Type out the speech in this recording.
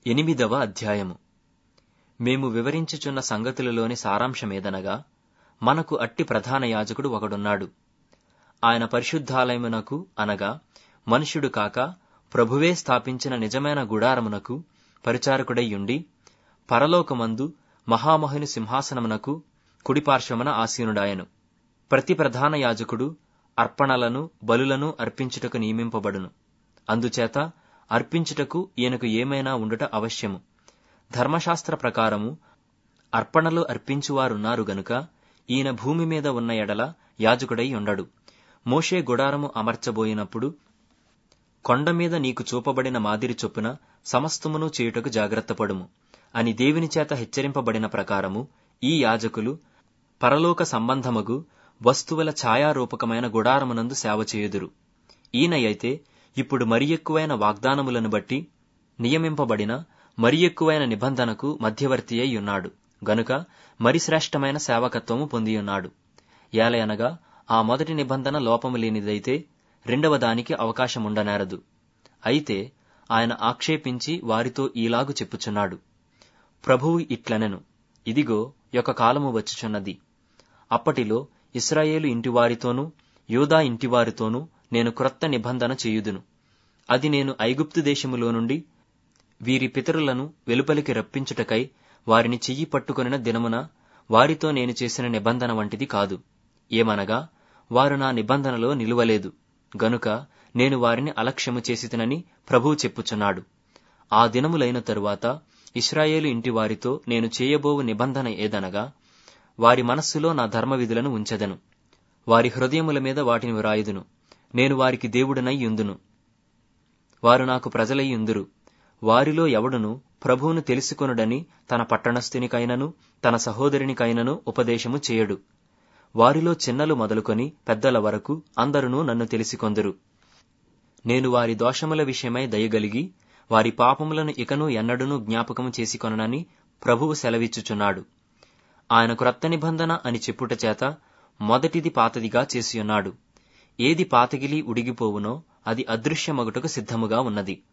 ఎనిమిదవ అధ్యాయము మేము వివరించుచున్న సంగతులలోని సారాంశమేదనగా మనకు అట్టి ప్రధాన యాజకుడు ఒకడున్నాడు ఆయన పరిశుద్ధాలయమునకు అనగా మనుష్యుడు కాక ప్రభువే స్థాపించిన నిజమైన గుడారమునకు పరిచారకుడైయుండి పరలోకమందు మహామహుని సింహాసనమునకు కుడిపార్శ్వమున ఆసీనుడాయను ప్రతి ప్రధాన యాజకుడు అర్పణలను బలులను అర్పించుటకు నియమింపబడును అందుచేత అర్పించుటకు ఈయనకు ఏమైనా ఉండుట అవశ్యము ధర్మశాస్త్ర ప్రకారము అర్పణలు అర్పించువారున్నారు గనుక ఈయన భూమి మీద ఉన్న ఎడల యాజకుడై ఉండడు మోషే గుడారము అమర్చబోయినప్పుడు కొండ మీద నీకు చూపబడిన మాదిరి చొప్పున సమస్తమును చేయుటకు జాగ్రత్తపడుము అని దేవుని చేత హెచ్చరింపబడిన ప్రకారము ఈ యాజకులు పరలోక సంబంధమగు వస్తువుల ఛాయారూపకమైన గుడారమునందు సేవ చేయుదురు ఈయన అయితే ఇప్పుడు మరి ఎక్కువైన వాగ్దానములను బట్టి నియమింపబడిన మరి ఎక్కువైన నిబంధనకు మధ్యవర్తి అయి ఉన్నాడు గనుక మరి శ్రేష్టమైన సేవకత్వము పొందియున్నాడు ఏలయనగా ఆ మొదటి నిబంధన లోపము లేనిదైతే రెండవ దానికి అవకాశముండనేరదు అయితే ఆయన ఆక్షేపించి వారితో ఈలాగు చెప్పుచున్నాడు ప్రభువు ఇట్లనెను ఇదిగో యొక్క కాలము వచ్చుచున్నది అప్పటిలో ఇస్రాయేలు ఇంటివారితోనూ యూదా ఇంటివారితోనూ నేను క్రొత్త నిబంధన చేయుదును అది నేను ఐగుప్తు దేశములో నుండి వీరి పితరులను వెలుపలికి రప్పించుటకై వారిని చెయ్యి పట్టుకొనిన దినమున వారితో నేను చేసిన నిబంధన వంటిది కాదు ఏమనగా వారు నా నిబంధనలో నిలువలేదు గనుక నేను వారిని అలక్ష్యము చేసితనని ప్రభువు చెప్పుచున్నాడు ఆ దినములైన తరువాత ఇస్రాయేలు ఇంటి వారితో నేను చేయబోవు నిబంధన ఏదనగా వారి మనస్సులో నా ధర్మవిధులను ఉంచెదను వారి హృదయముల మీద వాటిని వ్రాయుదును నేను వారికి దేవుడనై యుందును వారు నాకు ప్రజలై యుందురు వారిలో ఎవడును ప్రభువును తెలుసుకొనుడని తన పట్టణస్థునికైనను తన సహోదరునికైనను ఉపదేశము చేయడు వారిలో చిన్నలు మొదలుకొని పెద్దల వరకు అందరునూ నన్ను తెలిసికొందురు నేను వారి దోషముల విషయమై దయగలిగి వారి పాపములను ఇకను ఎన్నడూనూ జ్ఞాపకము చేసుకొననని ప్రభువు సెలవిచ్చుచున్నాడు ఆయన క్రొత్త నిబంధన అని చెప్పుట చేత మొదటిది పాతదిగా చేసియున్నాడు ఏది పాతగిలి ఉడిగిపోవునో అది అదృశ్యమగుటకు సిద్ధముగా ఉన్నది